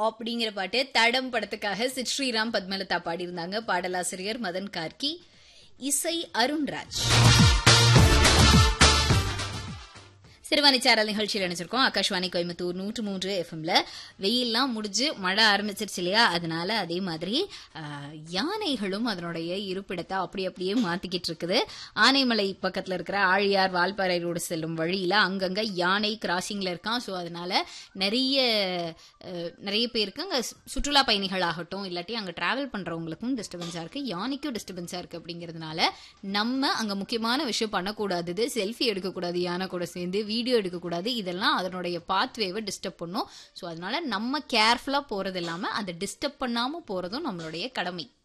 அப்படிங்கிற பாட்டு தடம் படத்துக்காக சித் ஸ்ரீராம் பத்மலதா பாடியிருந்தாங்க பாடலாசிரியர் மதன் கார்கி இசை அருண்ராஜ் சிறுவாணிச்சாரல் நிகழ்ச்சியில் நினைச்சிருக்கோம் ஆகாஷ்வாணி கோயம்புத்தூர் நூற்று மூன்று எஃப்எம்ல வெயில்லாம் முடிஞ்சு மழை ஆரம்பிச்சிருச்சு இல்லையா அதனால அதே மாதிரி ஆஹ், யானைகளும் அதனுடைய இருப்பிடத்தை அப்படி அப்படியே மாத்திக்கிட்டு இருக்குது ஆனைமலை பக்கத்துல இருக்கிற ஆழியார் வால்பாறை ரோடு செல்லும் வழியில அங்கங்க யானை கிராசிங்ல இருக்கான் ஸோ அதனால நிறைய அஹ், நிறைய பேருக்கு அங்க சு- சுற்றுலா பயணிகள் ஆகட்டும் இல்லாட்டி அங்க டிராவல் பண்றவங்களுக்கும் டிஸ்டர்பன்ஸா இருக்கு யானைக்கும் டிஸ்டர்பன்ஸா இருக்கு அப்படிங்கிறதுனால நம்ம அங்க முக்கியமான விஷயம் பண்ணக்கூடாதது செல்ஃபி எடுக்கக்கூடாது யானை கூட சேர்ந்து வீடியோ எடுக்கக்கூடாது இதெல்லாம் அதனுடைய பாத்வேவை டிஸ்டர்ப் பண்ணும் ஸோ அதனால நம்ம கேர்ஃபுல்லா போறது இல்லாம அதை டிஸ்டர்ப் பண்ணாம போறதும் நம்மளுடைய கடமை